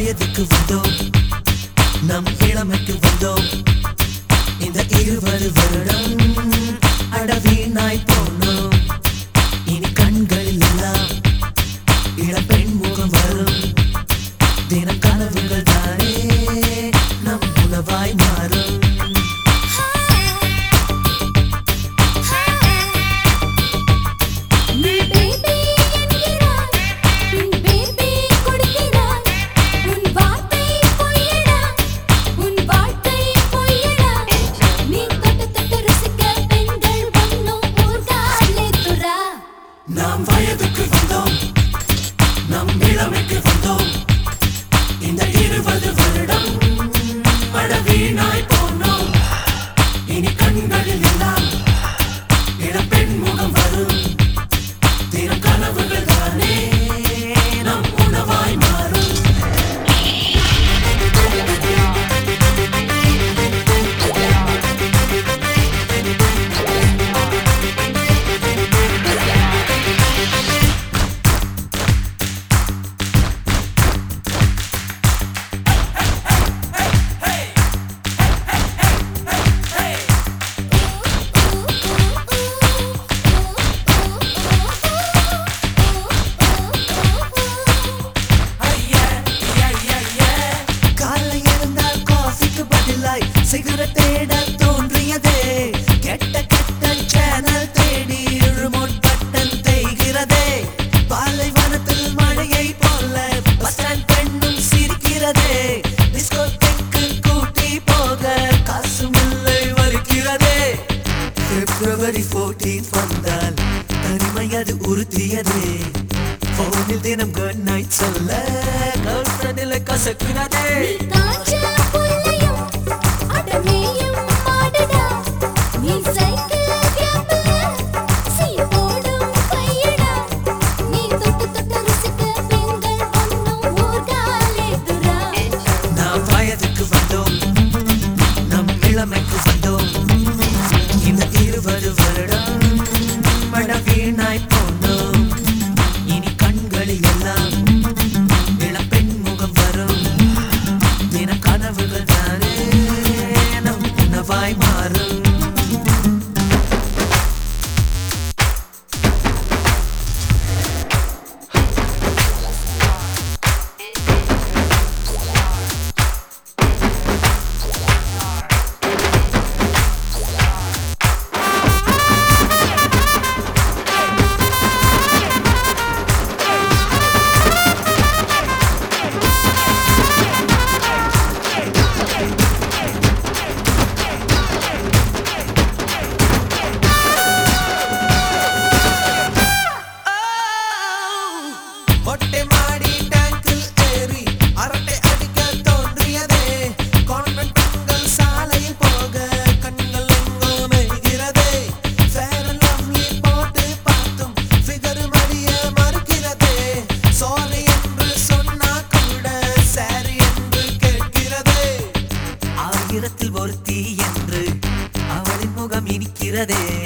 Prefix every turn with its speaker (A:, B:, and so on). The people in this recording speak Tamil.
A: வயதுக்கு வந்தோம் நம் இளமைக்கு வந்தோம் இந்த இருபது வருடம் அடவீனாய் போனோம் இனி கண்களில் எல்லாம் இளப்பெண் முகம் வரும் தினம் கனவுகள் தானே நம் உணவாய் மாறும்
B: நீ பேபி என்கிறாய் உன் பேபி கொடுக்கிறாய் உன் வார்த்தை பொய்யடா உன் வாழ்க்கை பொய்யடா நீ தொட்டு தொட்டு ரசிக்க பெண்கள் ஒன்னும் ஊர்காலே துரா
A: நாம் வயதுக்கு வந்தோம் நம் இளமைக்கு வந்தோம் இந்த இருபது வருடம் அடவீனாய் போனோம் இனி கண்களில் எல்லாம் இளப்பெண் முகம் வரும் தினம் கனவுகள் தானே நம் உணவாய் மாறும் காலை எழுந்தால் காஃபிக்கு பதிலாய் சிகரெட் தேட தோன்றியதே கெட்ட கெட்ட சேனல் தேடி ரிமோட் பட்டன் தேய்கிறதே பாலைவனத்தில் மழையை போல பஸ் ஸ்டாண்ட் பெண்ணும் சிரிக்கிறதே டிஸ்கோ தெக்கு கூட்டி போக காசும் இல்லை வலிக்கிறதே பிப்ரவரி 14 வந்தால் தனிமை அது உறுத்தியதே போனில் தினம் குட் நைட் சொல்ல கேர்ள் ஃப்ரெண்டில் கசக்குனதே
B: நீ காஞ்ச புல்லையும் அடமேயும் மாடடா நீ சைக்கிள் கேப்ல சீ போடும் கையடா நீ தொட்டு தொட்டு ரசிக்க பெண்கள் ஒன்னும் ஊர்காலே துரா
A: நாம் வயதுக்கு வந்தோம் நம் இளமைக்கு வந்தோம் இந்த இருபது வருடம் மட வீணாய் போனோம் இனி கண்களில் எல்லாம் இளப்பெண் முகம் வரும் தின கனவுகள் தானே நம் உணவாய் மாறும் மொட்டை மாடி டேங்கில் ஏறி அரட்டை அடிக்க தோன்றியதே கான்வென்ட் பெண்கள் சாலையில் போக கண்கள் எங்கோ மெய்கிறதே ஃபேர் அண்ட் லவ்லி போட்டு பார்த்தும் ஃபிகர் மறிய மறுக்கிறதே சாரி என்று சொன்னா கூட சாரி என்று கேட்கிறதே ஆயிரத்தில் ஒருத்தி என்று அவளின் முகம் இனிக்கிறதே